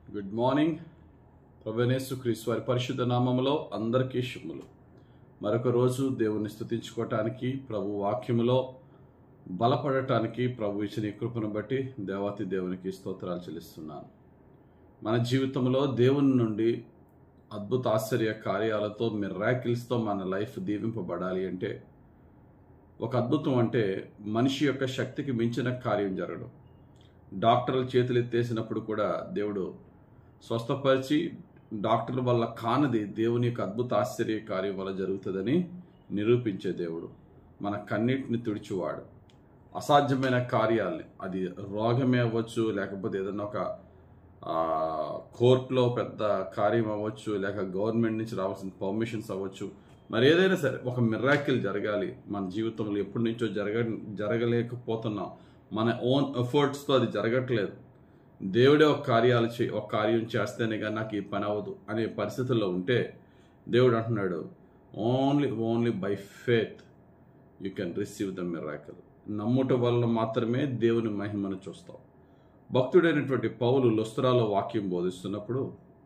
good morning ప్రభనేసు క్రీస్తు వారి పరిశుద్ధ నామములో అందరికీ శుభములు మరొక రోజు దేవుని స్తుతించుకోవటానికి ప్రభు వాక్యములో బలపడటానికి ప్రభు ఇచ్చిన ఈ కృపను బట్టి దేవాతి దేవునికి స్తోత్రాలు చెల్లిస్తున్నాను మన జీవితంలో దేవుని నుండి అద్భుత ఆశ్చర్య కార్యాలతో మిరాకిల్స్తో మన లైఫ్ దీవింపబడాలి అంటే ఒక అద్భుతం అంటే మనిషి యొక్క శక్తికి మించిన కార్యం జరగడం డాక్టర్లు చేతులు ఎత్తేసినప్పుడు కూడా దేవుడు స్వస్థపరిచి డాక్టర్ వల్ల కానిది దేవుని యొక్క అద్భుత ఆశ్చర్య కార్యం వల్ల జరుగుతుందని నిరూపించే దేవుడు మన కన్నిటిని తుడిచివాడు అసాధ్యమైన కార్యాలని అది రోగమే అవ్వచ్చు లేకపోతే ఏదైనా ఒక ఆ, కోర్టులో పెద్ద కార్యం అవ్వచ్చు లేక గవర్నమెంట్ నుంచి రావాల్సిన పర్మిషన్స్ అవ్వచ్చు మరి ఏదైనా సరే ఒక మిరాకిల్ జరగాలి మన జీవితంలో ఎప్పటి నుంచో జరగ జరగలేకపోతున్నాం మన ఓన్ ఎఫర్ట్స్తో అది జరగట్లేదు దేవుడే ఒక కార్యాలు చే ఒక కార్యం చేస్తేనే కానీ నాకు ఈ పని అవ్వదు అనే పరిస్థితుల్లో ఉంటే దేవుడు అంటున్నాడు only only by faith you can receive the miracle నమ్ముట వల్ల మాత్రమే దేవుని మహిమను చూస్తాం భక్తుడైనటువంటి పౌలు లుస్త్రాలో వాక్యం బోధిస్తున్నప్పుడు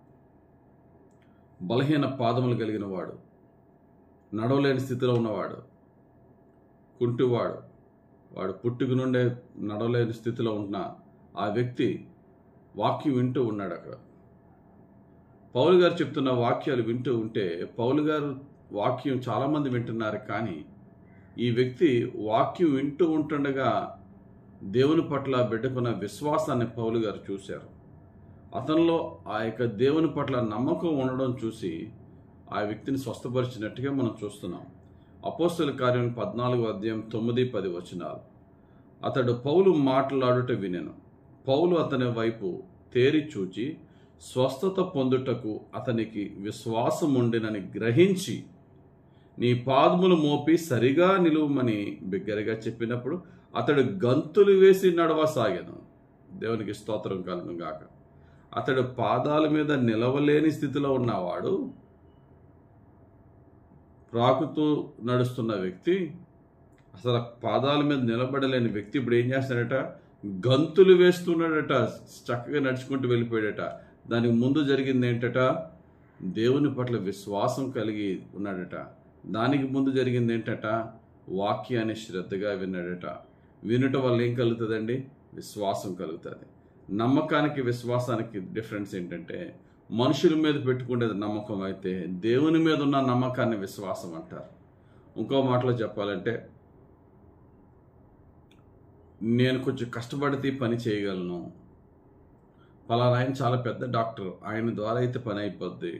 బలహీన పాదములు కలిగిన వాడు నడవలేని స్థితిలో ఉన్నవాడు కుంటివాడు వాడు పుట్టుక నుండే నడవలేని స్థితిలో ఉన్న ఆ వ్యక్తి వాక్యం వింటూ ఉన్నాడు అక్కడ పౌలు గారు చెప్తున్న వాక్యాలు వింటూ ఉంటే పౌలు గారు వాక్యం చాలామంది వింటున్నారు కానీ ఈ వ్యక్తి వాక్యం వింటూ ఉంటుండగా దేవుని పట్ల బిడ్డకున్న విశ్వాసాన్ని పౌలు గారు చూశారు అతనిలో ఆ యొక్క దేవుని పట్ల నమ్మకం ఉండడం చూసి ఆ వ్యక్తిని స్వస్థపరిచినట్టుగా మనం చూస్తున్నాం అపోస్తుల కార్యం పద్నాలుగు అధ్యాయం తొమ్మిది పది వచనాలు అతడు పౌలు మాట్లాడుట వినెను పౌలు అతని వైపు తేరి చూచి స్వస్థత పొందుటకు అతనికి విశ్వాసం ఉండినని గ్రహించి నీ పాదములు మోపి సరిగా నిలువమని బిగ్గరగా చెప్పినప్పుడు అతడు గంతులు వేసి నడవసాగాను దేవునికి స్తోత్రం కలను గాక అతడు పాదాల మీద నిలవలేని స్థితిలో ఉన్నవాడు రాకుతూ నడుస్తున్న వ్యక్తి అసలు ఆ పాదాల మీద నిలబడలేని వ్యక్తి ఇప్పుడు ఏం చేస్తాడట గంతులు వేస్తున్నాడట చక్కగా నడుచుకుంటూ వెళ్ళిపోయాడట దానికి ముందు జరిగింది ఏంటట దేవుని పట్ల విశ్వాసం కలిగి ఉన్నాడట దానికి ముందు జరిగింది ఏంటట వాక్యాన్ని శ్రద్ధగా విన్నాడట వినుట వల్ల ఏం కలుగుతుందండి విశ్వాసం కలుగుతుంది నమ్మకానికి విశ్వాసానికి డిఫరెన్స్ ఏంటంటే మనుషుల మీద పెట్టుకునేది నమ్మకం అయితే దేవుని మీద ఉన్న నమ్మకాన్ని విశ్వాసం అంటారు ఇంకో మాటలో చెప్పాలంటే నేను కొంచెం కష్టపడితే ఈ పని చేయగలను పలానా ఆయన చాలా పెద్ద డాక్టర్ ఆయన ద్వారా అయితే పని అయిపోద్ది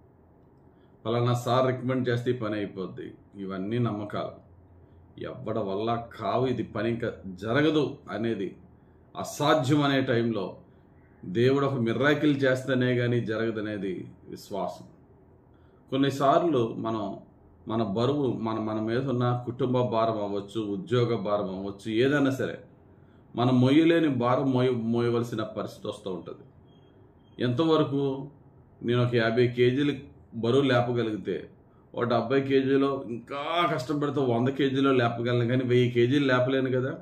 పలానా సార్ రికమెండ్ చేస్తే ఈ పని అయిపోద్ది ఇవన్నీ నమ్మకాలు ఎవ్వడ వల్ల కావు ఇది పని ఇంకా జరగదు అనేది అసాధ్యం అనే టైంలో దేవుడు ఒక మిర్రాకిల్ చేస్తేనే కానీ జరగదనేది విశ్వాసం కొన్నిసార్లు మనం మన బరువు మన మన మీద ఉన్న కుటుంబ భారం అవ్వచ్చు ఉద్యోగ భారం అవ్వచ్చు ఏదైనా సరే మనం మొయ్యలేని భారం మోయ మోయవలసిన పరిస్థితి వస్తూ ఉంటుంది ఎంతవరకు నేను ఒక యాభై కేజీలు బరువు లేపగలిగితే ఒక డెబ్బై కేజీలో ఇంకా కష్టపడితే వంద కేజీలో లేపగలను కానీ వెయ్యి కేజీలు లేపలేను కదా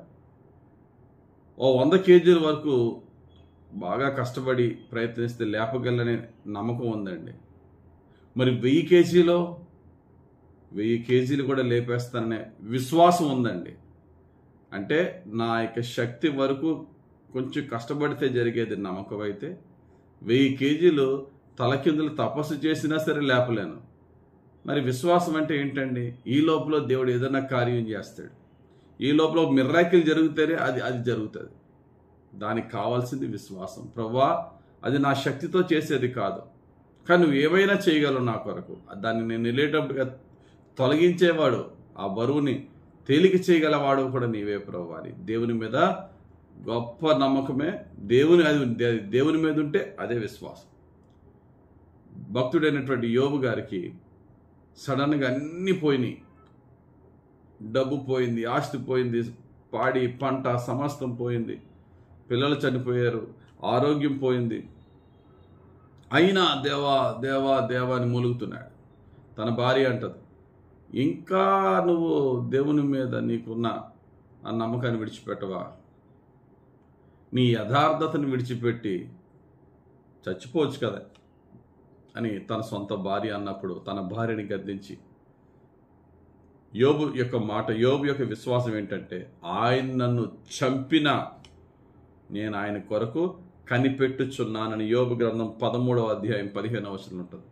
ఓ వంద కేజీల వరకు బాగా కష్టపడి ప్రయత్నిస్తే లేపగలనే నమ్మకం ఉందండి మరి వెయ్యి కేజీలో వెయ్యి కేజీలు కూడా లేపేస్తాననే విశ్వాసం ఉందండి అంటే నా యొక్క శక్తి వరకు కొంచెం కష్టపడితే జరిగేది నమ్మకం అయితే వెయ్యి కేజీలు తలకిందులు తపస్సు చేసినా సరే లేపలేను మరి విశ్వాసం అంటే ఏంటండి ఈ లోపల దేవుడు ఏదైనా కార్యం చేస్తాడు ఈ లోపల మిర్రాకిల్ జరిగితేనే అది అది జరుగుతుంది దానికి కావాల్సింది విశ్వాసం ప్రభా అది నా శక్తితో చేసేది కాదు కానీ నువ్వు ఏమైనా చేయగలవు నా కొరకు దాన్ని నేను వెళ్ళేటప్పుడుగా తొలగించేవాడు ఆ బరువుని తేలిక చేయగలవాడు కూడా నీవే ప్రభు అని దేవుని మీద గొప్ప నమ్మకమే దేవుని అది దే- దేవుని మీద ఉంటే అదే విశ్వాసం భక్తుడైనటువంటి యోబు గారికి సడన్గా అన్నీ పోయినాయి డబ్బు పోయింది ఆస్తి పోయింది పాడి పంట సమస్తం పోయింది పిల్లలు చనిపోయారు ఆరోగ్యం పోయింది అయినా దేవా దేవా దేవా అని మూలుగుతున్నాడు తన భార్య అంటది ఇంకా నువ్వు దేవుని మీద నీకున్న ఆ నమ్మకాన్ని విడిచిపెట్టవా నీ యథార్థతను విడిచిపెట్టి చచ్చిపోవచ్చు కదా అని తన సొంత భార్య అన్నప్పుడు తన భార్యని గద్దించి యోబు యొక్క మాట యోబు యొక్క విశ్వాసం ఏంటంటే ఆయన నన్ను చంపినా నేను ఆయన కొరకు కనిపెట్టుచున్నానని యోబు గ్రంథం పదమూడవ అధ్యాయం పదిహేనవ వచనం ఉంటుంది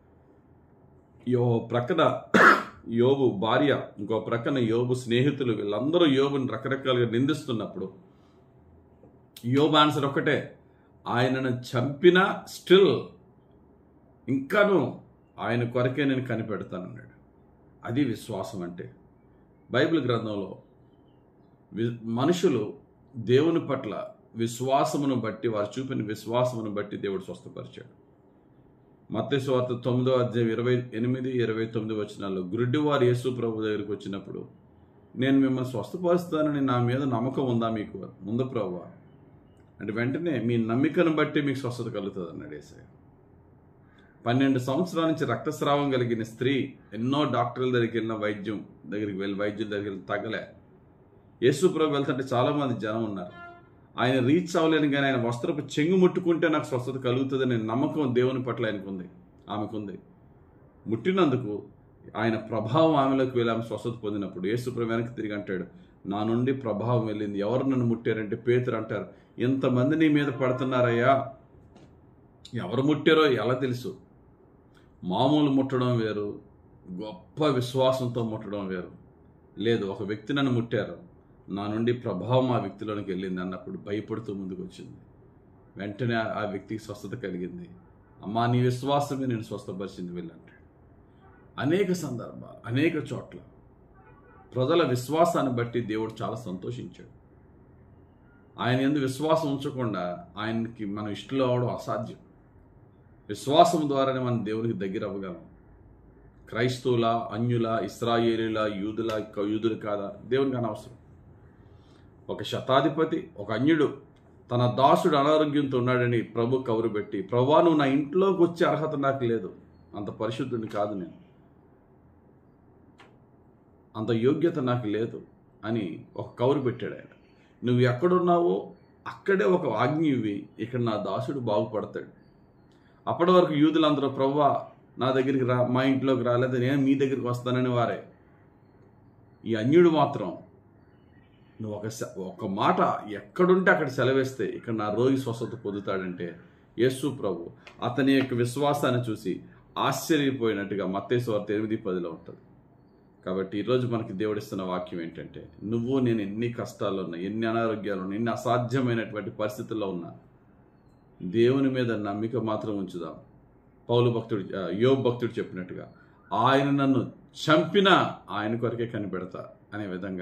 యో ప్రక్కన యోబు భార్య ఇంకో ప్రక్కన యోబు స్నేహితులు వీళ్ళందరూ యోబుని రకరకాలుగా నిందిస్తున్నప్పుడు యోబు ఆన్సర్ ఒకటే ఆయనను చంపినా స్టిల్ ఇంకాను ఆయన కొరకే నేను కనిపెడతానన్నాడు అది విశ్వాసం అంటే బైబిల్ గ్రంథంలో వి- మనుషులు దేవుని పట్ల విశ్వాసమును బట్టి వారు చూపిన విశ్వాసమును బట్టి దేవుడు స్వస్థపరిచాడు మత్తయి వార్త తొమ్మిదో అధ్యాయం ఇరవై ఎనిమిది ఇరవై తొమ్మిది వచనాల్లో గురుడివారు యేసు ప్రభు దగ్గరికి వచ్చినప్పుడు నేను మిమ్మల్ని స్వస్థపరుస్తానని నా మీద నమ్మకం ఉందా మీకు ముందు ప్రభు అంటే వెంటనే మీ నమ్మికను బట్టి మీకు స్వస్థత కలుగుతుంది అన్నాడు ఏసయ్య పన్నెండు సంవత్సరాల నుంచి రక్తస్రావం కలిగిన స్త్రీ ఎన్నో డాక్టర్ల దగ్గరికి వెళ్ళిన వైద్యం దగ్గరికి వెళ్ళి వైద్యుల దగ్గరికి వెళ్ళి తగ్గలే యేసు ప్రభు వెళ్తుంటే చాలా మంది జనం ఉన్నారు ఆయన రీచ్ అవ్వలేని కానీ ఆయన వస్త్రపు చెంగు ముట్టుకుంటే నాకు స్వస్థత కలుగుతుందనే నమ్మకం దేవుని పట్ల ఆయనకుంది ఆమెకుంది ముట్టినందుకు ఆయన ప్రభావం ఆమెలోకి వెళ్ళి ఆమె స్వస్థత పొందినప్పుడు యేసు ప్రభు వెనక్కి తిరిగి అంటాడు నా నుండి ప్రభావం వెళ్ళింది ఎవరు నన్ను ముట్టారంటే పేతురు అంటారు ఎంతమంది నీ మీద పడుతున్నారయ్యా ఎవరు ముట్టారో ఎలా తెలుసు మామూలు ముట్టడం వేరు గొప్ప విశ్వాసంతో ముట్టడం వేరు లేదు ఒక వ్యక్తి నన్ను ముట్టారు నా నుండి ప్రభావం ఆ వ్యక్తిలోనికి వెళ్ళింది అన్నప్పుడు భయపడుతూ ముందుకు వచ్చింది వెంటనే ఆ- ఆ వ్యక్తికి స్వస్థత కలిగింది అమ్మా నీ విశ్వాసమే నేను స్వస్థపరిచింది వెళ్ళంటాడు అనేక సందర్భాలు అనేక చోట్ల ప్రజల విశ్వాసాన్ని బట్టి దేవుడు చాలా సంతోషించాడు ఆయన ఎందు విశ్వాసం ఉంచకుండా ఆయనకి మనం ఇష్టలు అవడం అసాధ్యం విశ్వాసం ద్వారానే మనం దేవునికి దగ్గర అవ్వగలం క్రైస్తవుల అన్యుల ఇస్రాయేలీల యూదుల యూదులు కాదా దేవునికి అనవసరం ఒక శతాధిపతి ఒక అన్యుడు తన దాసుడు అనారోగ్యంతో ఉన్నాడని ప్రభు కౌరు పెట్టి ప్రభా నువ్వు నా ఇంట్లోకి వచ్చే అర్హత నాకు లేదు అంత పరిశుద్ధుని కాదు నేను అంత యోగ్యత నాకు లేదు అని ఒక కౌరు పెట్టాడు ఆయన నువ్వు ఎక్కడున్నావో అక్కడే ఒక ఆజ్ఞ ఇవ్వి ఇక్కడ నా దాసుడు బాగుపడతాడు అప్పటి వరకు యూదులందరూ ప్రవ్వా నా దగ్గరికి రా మా ఇంట్లోకి రాలేదు నేను మీ దగ్గరికి వస్తానని వారే ఈ అన్యుడు మాత్రం నువ్వు ఒక సె- ఒక మాట ఎక్కడుంటే అక్కడ సెలవేస్తే ఇక్కడ నా రోగి స్వస్థత పొందుతాడంటే యేసు ప్రభు అతని యొక్క విశ్వాసాన్ని చూసి ఆశ్చర్యపోయినట్టుగా మత్తేసు వార్త ఎనిమిది పదిలో ఉంటుంది కాబట్టి ఈరోజు మనకి దేవుడిస్తున్న వాక్యం ఏంటంటే నువ్వు నేను ఎన్ని కష్టాల్లో ఉన్నా ఎన్ని అనారోగ్యాలు ఉన్నా ఎన్ని అసాధ్యమైనటువంటి పరిస్థితుల్లో ఉన్నా దేవుని మీద నమ్మిక మాత్రం ఉంచుదాం పౌలు భక్తుడు ఆ, యోబ్ భక్తుడు చెప్పినట్టుగా ఆయన నన్ను చంపినా ఆయన కొరకే కనిపెడతా అనే విధంగా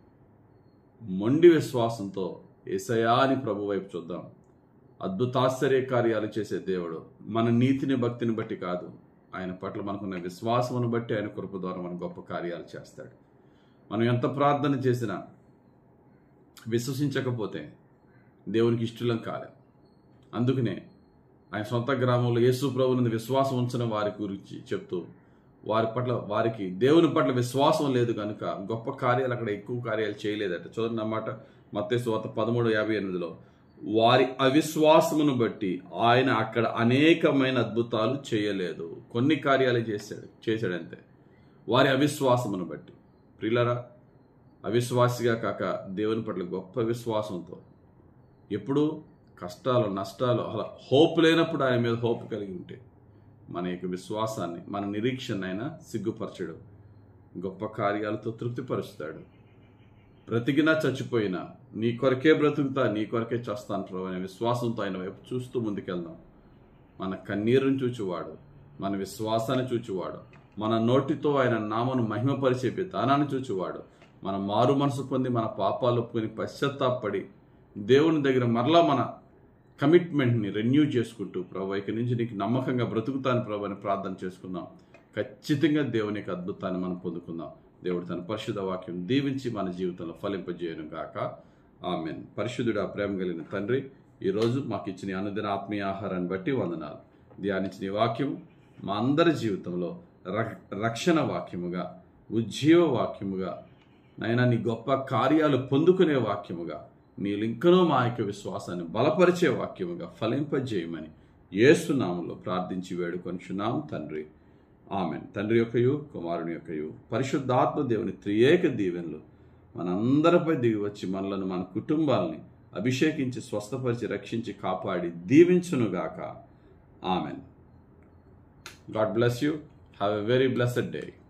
మొండి విశ్వాసంతో ఏసయా అని ప్రభు వైపు చూద్దాం అద్భుతాశ్చర్య కార్యాలు చేసే దేవుడు మన నీతిని భక్తిని బట్టి కాదు ఆయన పట్ల మనకున్న విశ్వాసమును బట్టి ఆయన కృప ద్వారా మన గొప్ప కార్యాలు చేస్తాడు మనం ఎంత ప్రార్థన చేసినా విశ్వసించకపోతే దేవునికి ఇష్టలం కాలేం అందుకనే ఆయన సొంత గ్రామంలో యేసు ప్రభుని విశ్వాసం ఉంచిన వారి గురించి చెప్తూ వారి పట్ల వారికి దేవుని పట్ల విశ్వాసం లేదు కనుక గొప్ప కార్యాలు అక్కడ ఎక్కువ కార్యాలు చేయలేదట చూడండి అన్నమాట మత్తేసు వార్త పదమూడు యాభై ఎనిమిదిలో వారి అవిశ్వాసమును బట్టి ఆయన అక్కడ అనేకమైన అద్భుతాలు చేయలేదు కొన్ని కార్యాలు చేశాడు చేశాడంతే వారి అవిశ్వాసమును బట్టి ప్రియులరా అవిశ్వాసిగా కాక దేవుని పట్ల గొప్ప విశ్వాసంతో ఎప్పుడు కష్టాలు నష్టాలు అలా హోప్ లేనప్పుడు ఆయన మీద హోప్ కలిగి ఉంటే మన యొక్క విశ్వాసాన్ని మన నిరీక్షణ అయినా సిగ్గుపరచడు గొప్ప కార్యాలతో తృప్తిపరుస్తాడు బ్రతికినా చచ్చిపోయినా నీ కొరకే బ్రతుకుతా నీ కొరకే చేస్తాను ప్రభు అనే విశ్వాసంతో ఆయన వైపు చూస్తూ ముందుకెళ్దాం మన కన్నీరుని చూచువాడు మన విశ్వాసాన్ని చూచువాడు మన నోటితో ఆయన నామను మహిమపరిచే విధానాన్ని చూచువాడు మన మారు మనసు పొంది మన పాపాలు ఒప్పుకొని పశ్చాత్తాపడి దేవుని దగ్గర మరలా మన కమిట్మెంట్ని రెన్యూ చేసుకుంటూ ప్రభు ఇక నుంచి నీకు నమ్మకంగా బ్రతుకుతాను ప్రభు అని ప్రార్థన చేసుకుందాం ఖచ్చితంగా దేవుని యొక్క అద్భుతాన్ని మనం పొందుకుందాం దేవుడు తన పరిశుద్ధ వాక్యం దీవించి మన జీవితంలో ఫలింపజేయను గాక ఆమెన్ పరిశుద్ధుడు ఆ ప్రేమ కలిగిన తండ్రి ఈరోజు మాకు ఇచ్చిన ఈ అనుదిన ఆత్మీయ ఆహారాన్ని బట్టి వందనాలు ధ్యానించిన ఈ వాక్యం మా అందరి జీవితంలో రక్- రక్షణ వాక్యముగా ఉజ్జీవ వాక్యముగా నైనా నీ గొప్ప కార్యాలు పొందుకునే వాక్యముగా నీ లింకను మా యొక్క విశ్వాసాన్ని బలపరిచే వాక్యముగా ఫలింపజేయమని ఏసునామంలో ప్రార్థించి వేడుకొనిచున్నాం తండ్రి ఆమెన్ తండ్రి యొక్కయు కుమారుని యొక్కయు పరిశుద్ధాత్మ దేవుని త్రియేక దీవెనలు మనందరిపై దిగి వచ్చి మనలను మన కుటుంబాలని అభిషేకించి స్వస్థపరిచి రక్షించి కాపాడి దీవించునుగాక amen God bless you have a very blessed day